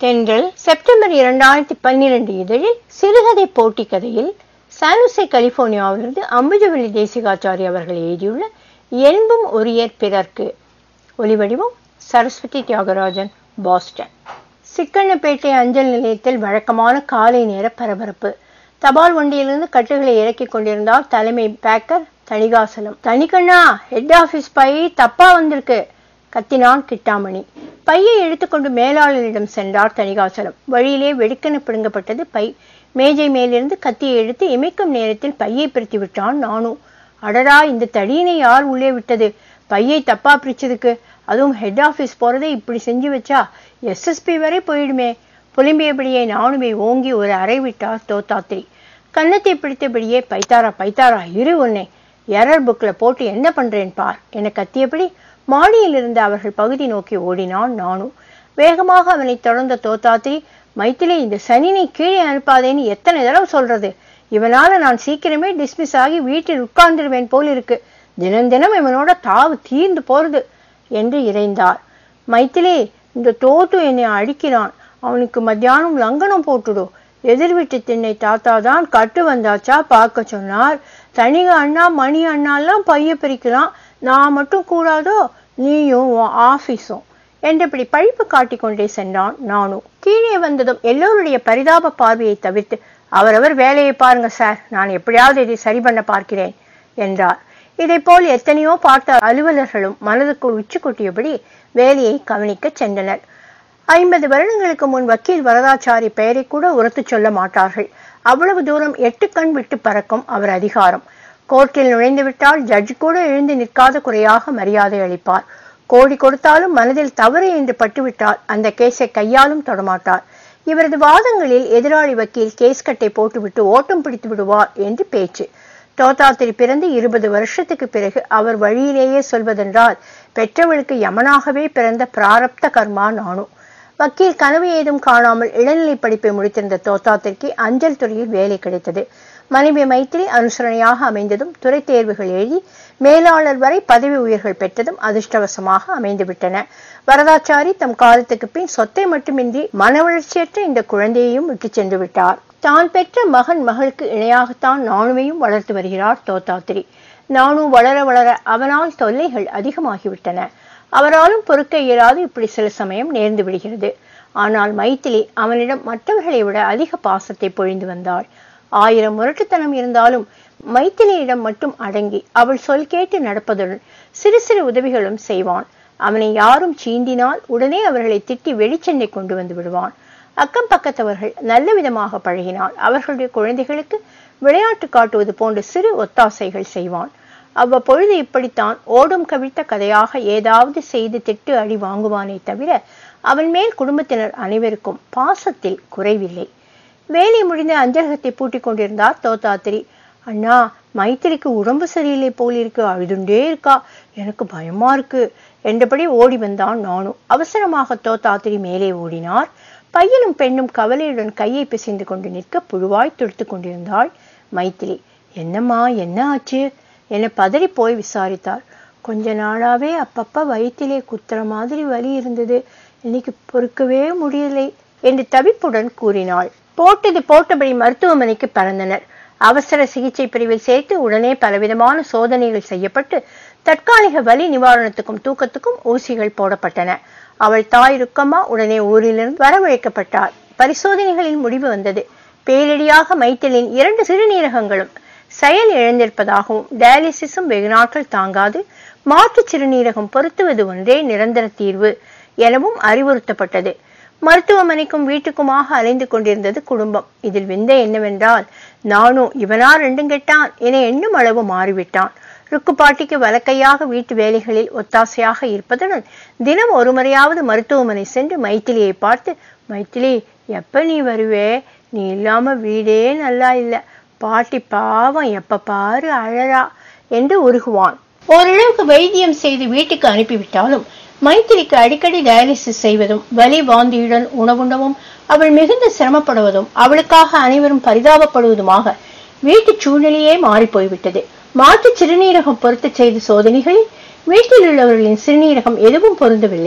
தென்றல் செப்டம்பர் இரண்டாயிரத்தி பன்னிரண்டு இதழில் சிறுகதை போட்டி கதையில் சானுசே கலிபோர்னியாவிலிருந்து அம்புஜவெளி தேசிகாச்சாரி அவர்கள் எழுதியுள்ள என்பும் ஒரியர் பிறர்க்கு ஒலிவடிவம் சரஸ்வதி தியாகராஜன் பாஸ்டன் சிக்கண்ணப்பேட்டை அஞ்சல் நிலையத்தில் வழக்கமான காலை நேர பரபரப்பு தபால் வண்டியிலிருந்து கட்டுகளை இறக்கிக் கொண்டிருந்தார் தலைமை பேக்கர் தணிகாசலம் தனிக்கண்ணா ஹெட் ஆபீஸ் பை தப்பா வந்திருக்கு கத்தினான் கிட்டாமணி பையை எடுத்துக்கொண்டு மேலாளரிடம் சென்றார் தணிகாசலம் வழியிலே வெடுக்கென பிடுங்கப்பட்டது பை மேஜை மேலிருந்து கத்தியை எடுத்து இமைக்கும் நேரத்தில் பையை பிரித்து விட்டான் நானு அடடா இந்த தடியினை யார் உள்ளே விட்டது பையை தப்பா பிரிச்சதுக்கு அதுவும் ஹெட் ஆபீஸ் போறதை இப்படி செஞ்சு வச்சா எஸ்எஸ்பி வரை போயிடுமே புலம்பியபடியே நானுமே ஓங்கி ஒரு அறை விட்டார் தோத்தாத்திரி கன்னத்தை பிடித்தபடியே பைத்தாரா பைத்தாரா இரு உன்னை எரர் புக்ல போட்டு என்ன பண்றேன் பார் என கத்தியபடி மாடியில் இருந்து அவர்கள் பகுதி நோக்கி ஓடினான் நானும் வேகமாக அவனை தொடர்ந்த தோத்தாத்திரி மைத்திலே இந்த சனினை கீழே அனுப்பாதேன்னு எத்தனை தடவை சொல்றது இவனால நான் சீக்கிரமே டிஸ்மிஸ் ஆகி வீட்டில் உட்கார்ந்துருவேன் போல் இருக்கு தினம் தினம் இவனோட தாவு தீர்ந்து போறது என்று இறைந்தார் மைத்திலே இந்த தோத்து என்னை அடிக்கிறான் அவனுக்கு மத்தியானம் லங்கனம் போட்டுடு எதிர் வீட்டு திண்ணை தாத்தா தான் கட்டு வந்தாச்சா பார்க்க சொன்னார் தனிக அண்ணா மணி அண்ணாலாம் பைய பிரிக்கலாம் நான் மட்டும் கூடாதோ நீயும் உன் ஆபீஸும் என்றபடி பழிப்பு காட்டிக்கொண்டே சென்றான் நானும் கீழே வந்ததும் எல்லோருடைய பரிதாப பார்வையை தவிர்த்து அவரவர் வேலையை பாருங்க சார் நான் எப்படியாவது இதை சரி பண்ண பார்க்கிறேன் என்றார் இதை போல் எத்தனையோ பார்த்த அலுவலர்களும் மனதுக்குள் உச்சி கொட்டியபடி வேலையை கவனிக்க சென்றனர் ஐம்பது வருடங்களுக்கு முன் வக்கீல் வரதாச்சாரி பெயரை கூட உரத்து சொல்ல மாட்டார்கள் அவ்வளவு தூரம் எட்டு கண் விட்டு பறக்கும் அவர் அதிகாரம் கோர்ட்டில் நுழைந்து விட்டால் ஜட்ஜ் கூட எழுந்து நிற்காத குறையாக மரியாதை அளிப்பார் கோடி கொடுத்தாலும் மனதில் தவறு என்று பட்டுவிட்டால் அந்த கேஸை கையாலும் தொடமாட்டார் இவரது வாதங்களில் எதிராளி வக்கீல் கேஸ் கட்டை போட்டுவிட்டு ஓட்டம் பிடித்து விடுவார் என்று பேச்சு தோத்தாத்திரி பிறந்து இருபது வருஷத்துக்கு பிறகு அவர் வழியிலேயே சொல்வதென்றால் பெற்றவளுக்கு யமனாகவே பிறந்த பிராரப்த கர்மா நானும் வக்கீல் கனவு ஏதும் காணாமல் இளநிலை படிப்பை முடித்திருந்த தோத்தாத்திற்கு அஞ்சல் துறையில் வேலை கிடைத்தது மனைவி மைத்திரி அனுசரணையாக அமைந்ததும் துறை தேர்வுகள் எழுதி மேலாளர் வரை பதவி உயர்கள் பெற்றதும் அதிர்ஷ்டவசமாக அமைந்துவிட்டன வரதாச்சாரி தம் காலத்துக்கு பின் சொத்தை மட்டுமின்றி மன வளர்ச்சியற்ற இந்த குழந்தையையும் விட்டு சென்று விட்டார் தான் பெற்ற மகன் மகளுக்கு இணையாகத்தான் நானுமையும் வளர்த்து வருகிறார் தோத்தாத்திரி நானும் வளர வளர அவனால் தொல்லைகள் அதிகமாகிவிட்டன அவராலும் பொறுக்க இயலாது இப்படி சில சமயம் நேர்ந்து விடுகிறது ஆனால் மைத்திலி அவனிடம் மற்றவர்களை விட அதிக பாசத்தை பொழிந்து வந்தாள் ஆயிரம் முரட்டுத்தனம் இருந்தாலும் மைத்திலியிடம் மட்டும் அடங்கி அவள் சொல் கேட்டு நடப்பதுடன் சிறு சிறு உதவிகளும் செய்வான் அவனை யாரும் சீண்டினால் உடனே அவர்களை திட்டி வெளிச்சென்னை கொண்டு வந்து விடுவான் அக்கம் பக்கத்தவர்கள் நல்ல விதமாக பழகினால் அவர்களுடைய குழந்தைகளுக்கு விளையாட்டு காட்டுவது போன்ற சிறு ஒத்தாசைகள் செய்வான் அவ்வப்பொழுது இப்படித்தான் ஓடும் கவிழ்த்த கதையாக ஏதாவது செய்து திட்டு அடி வாங்குவானே தவிர அவன் மேல் குடும்பத்தினர் அனைவருக்கும் பாசத்தில் குறைவில்லை வேலை முடிந்து அஞ்சலகத்தை பூட்டிக் கொண்டிருந்தார் தோத்தாத்திரி அண்ணா மைத்திரிக்கு உடம்பு சரியில்லை போல் இருக்கு அழுதுண்டே இருக்கா எனக்கு பயமா இருக்கு என்றபடி ஓடி வந்தான் நானும் அவசரமாக தோத்தாத்திரி மேலே ஓடினார் பையனும் பெண்ணும் கவலையுடன் கையை பிசைந்து கொண்டு நிற்க புழுவாய் துடுத்து கொண்டிருந்தாள் மைத்திரி என்னம்மா என்ன ஆச்சு என பதறி போய் விசாரித்தார் கொஞ்ச நாளாவே அப்பப்ப வயிற்றிலே குத்துற மாதிரி வலி இருந்தது இன்னைக்கு பொறுக்கவே முடியலை என்று தவிப்புடன் கூறினாள் போட்டது போட்டபடி மருத்துவமனைக்கு பறந்தனர் அவசர சிகிச்சை பிரிவில் சேர்த்து உடனே பலவிதமான சோதனைகள் செய்யப்பட்டு தற்காலிக வலி நிவாரணத்துக்கும் தூக்கத்துக்கும் ஊசிகள் போடப்பட்டன அவள் தாய் ருக்கம்மா உடனே ஊரிலிருந்து வரவழைக்கப்பட்டார் பரிசோதனைகளின் முடிவு வந்தது பேரிடியாக மைத்திலின் இரண்டு சிறுநீரகங்களும் செயல் இழந்திருப்பதாகவும் டயாலிசிஸும் வெகு நாட்கள் தாங்காது மாற்று சிறுநீரகம் பொருத்துவது ஒன்றே நிரந்தர தீர்வு எனவும் அறிவுறுத்தப்பட்டது மருத்துவமனைக்கும் வீட்டுக்குமாக அலைந்து கொண்டிருந்தது குடும்பம் இதில் விந்த என்னவென்றால் நானும் இவனா ரெண்டும் கெட்டான் என எண்ணும் அளவு மாறிவிட்டான் ருக்குப்பாட்டிக்கு வலக்கையாக வீட்டு வேலைகளில் ஒத்தாசையாக இருப்பதுடன் தினம் ஒரு முறையாவது மருத்துவமனை சென்று மைத்திலியை பார்த்து மைத்திலி எப்ப நீ வருவே நீ இல்லாம வீடே நல்லா இல்ல பாட்டி பாவம் எப்ப பாரு அழறா என்று உருகுவான் ஓரளவுக்கு வைத்தியம் செய்து வீட்டுக்கு அனுப்பிவிட்டாலும் மைத்திரிக்கு அடிக்கடி டயாலிசிஸ் செய்வதும் வலி வாந்தியுடன் உணவுண்டவும் அவள் மிகுந்த சிரமப்படுவதும் அவளுக்காக அனைவரும் பரிதாபப்படுவதுமாக வீட்டு சூழ்நிலையே மாறி போய்விட்டது மாற்று சிறுநீரகம் பொருத்த செய்த சோதனைகளில் வீட்டில் உள்ளவர்களின் சிறுநீரகம் எதுவும் பொருந்தவில்லை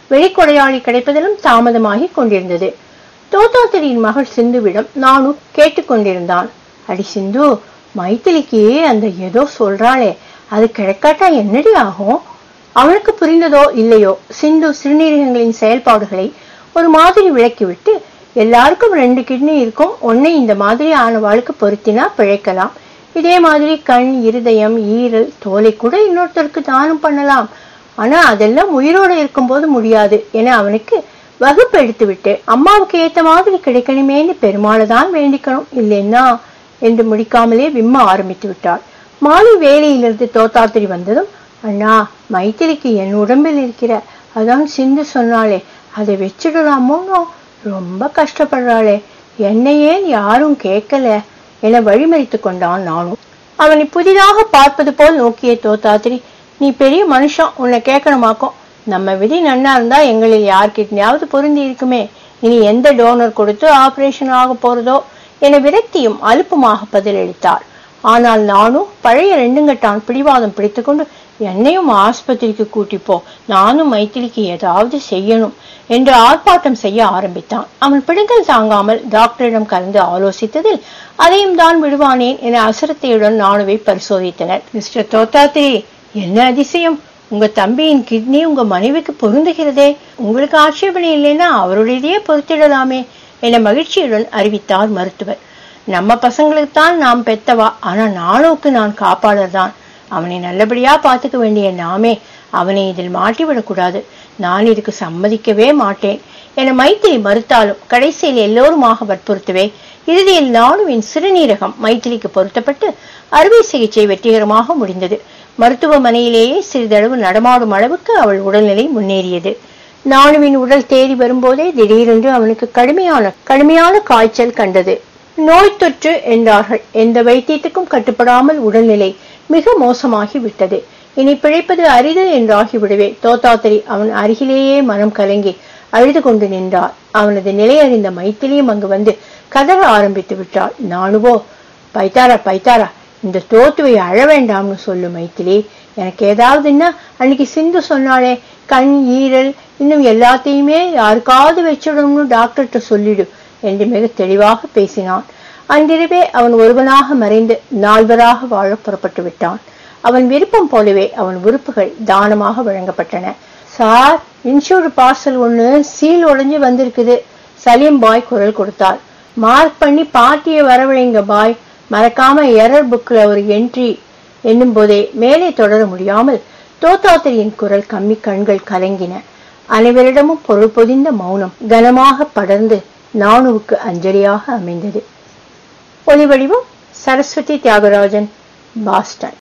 வெளிக்கொடையாளி கிடைப்பதிலும் தாமதமாகி கொண்டிருந்தது தோத்தாத்திரியின் மகள் சிந்துவிடம் நானும் கேட்டுக்கொண்டிருந்தான் அடி சிந்து மைத்திலிக்கு அந்த ஏதோ சொல்றாளே அது கிடைக்காட்டா என்னடி ஆகும் அவனுக்கு புரிந்ததோ இல்லையோ சிந்து சிறுநீரகங்களின் செயல்பாடுகளை ஒரு மாதிரி விளக்கிவிட்டு எல்லாருக்கும் ரெண்டு கிட்னி இருக்கும் ஒன்னை இந்த மாதிரி ஆனவாளுக்கு பொருத்தினா பிழைக்கலாம் இதே மாதிரி கண் இருதயம் ஈரல் தோலை கூட இன்னொருத்தருக்கு தானம் பண்ணலாம் ஆனா அதெல்லாம் உயிரோட இருக்கும்போது முடியாது என அவனுக்கு வகுப்பு எடுத்து விட்டு அம்மாவுக்கு ஏத்த மாதிரி கிடைக்கணுமேன்னு பெருமாளை தான் வேண்டிக்கணும் இல்லைன்னா என்று முடிக்காமலே விம்ம ஆரம்பித்து விட்டாள் மாலை வேலையிலிருந்து தோத்தாத்திரி வந்ததும் அண்ணா மைத்திரிக்கு என் உடம்பில் இருக்கிற அதான் சிந்து சொன்னாளே அதை வச்சிடலாமோனோ ரொம்ப கஷ்டப்படுறாளே என்னையே யாரும் கேட்கல என வழிமறித்து கொண்டான் நானும் அவனை புதிதாக பார்ப்பது போல் நோக்கிய தோத்தாத்திரி நீ பெரிய மனுஷன் உன்னை கேட்கணுமாக்கும் நம்ம விதி நன்னா இருந்தா எங்களில் யார்கிட்டயாவது பொருந்தி இருக்குமே இனி எந்த டோனர் கொடுத்து ஆபரேஷன் ஆக போறதோ என விரக்தியும் அலுப்புமாக பதிலளித்தார் ஆனால் நானும் பழைய ரெண்டுங்கட்டான் பிடிவாதம் பிடித்துக்கொண்டு என்னையும் ஆஸ்பத்திரிக்கு கூட்டிப்போ நானும் மைத்திலிக்கு ஏதாவது செய்யணும் என்று ஆர்ப்பாட்டம் செய்ய ஆரம்பித்தான் அவன் பிடுங்கல் தாங்காமல் டாக்டரிடம் கலந்து ஆலோசித்ததில் அதையும் தான் விடுவானேன் என அசரத்தையுடன் நானுவை பரிசோதித்தனர் மிஸ்டர் தோத்தாத்திரி என்ன அதிசயம் உங்க தம்பியின் கிட்னி உங்க மனைவிக்கு பொருந்துகிறதே உங்களுக்கு ஆட்சேபனை இல்லைன்னா அவருடையதையே பொருத்திடலாமே என மகிழ்ச்சியுடன் அறிவித்தார் மருத்துவர் நம்ம பசங்களுக்கு தான் நாம் பெத்தவா ஆனா நானுக்கு நான் காப்பாளர் தான் அவனை நல்லபடியா பாத்துக்க வேண்டிய நாமே அவனை இதில் மாட்டிவிடக்கூடாது நான் இதுக்கு சம்மதிக்கவே மாட்டேன் என மைத்திரி மறுத்தாலும் கடைசியில் எல்லோருமாக வற்புறுத்தவே இறுதியில் நானுவின் சிறுநீரகம் மைத்திரிக்கு பொருத்தப்பட்டு அறுவை சிகிச்சை வெற்றிகரமாக முடிந்தது மருத்துவமனையிலேயே சிறிதளவு நடமாடும் அளவுக்கு அவள் உடல்நிலை முன்னேறியது நானுவின் உடல் தேறி வரும்போதே திடீரென்று அவனுக்கு கடுமையான கடுமையான காய்ச்சல் கண்டது நோய் தொற்று என்றார்கள் எந்த வைத்தியத்துக்கும் கட்டுப்படாமல் உடல்நிலை மிக மோசமாகி விட்டது இனி பிழைப்பது அரிது என்றாகிவிடவே தோத்தாத்திரி அவன் அருகிலேயே மனம் கலங்கி அழுது கொண்டு நின்றார் அவனது நிலை அறிந்த மைத்திலியும் அங்கு வந்து கதற ஆரம்பித்து விட்டாள் நானுவோ பைத்தாரா பைத்தாரா இந்த தோத்துவை அழ வேண்டாம்னு சொல்லு மைத்திலி எனக்கு ஏதாவதுன்னா அன்னைக்கு சிந்து சொன்னாலே கண் ஈரல் இன்னும் எல்லாத்தையுமே யாருக்காவது வச்சிடணும்னு டாக்டர்கிட்ட சொல்லிடு என்று மிக தெளிவாக பேசினான் அன்றிரவே அவன் ஒருவனாக மறைந்து நால்வராக வாழ புறப்பட்டு விட்டான் அவன் விருப்பம் போலவே அவன் உறுப்புகள் தானமாக வழங்கப்பட்டன சார் இன்சூர் பார்சல் ஒண்ணு சீல் உடைஞ்சு வந்திருக்குது சலீம் பாய் குரல் கொடுத்தார் மார்க் பண்ணி பாட்டியை வரவழைங்க பாய் மறக்காம எரர் புக்ல ஒரு என்ட்ரி என்னும் போதே மேலே தொடர முடியாமல் தோத்தாத்திரியின் குரல் கம்மி கண்கள் கலங்கின அனைவரிடமும் பொருள் பொதிந்த மௌனம் கனமாக படர்ந்து நானுவுக்கு அஞ்சலியாக அமைந்தது ஒலிவடிவம் சரஸ்வதி தியாகராஜன் பாஸ்டன்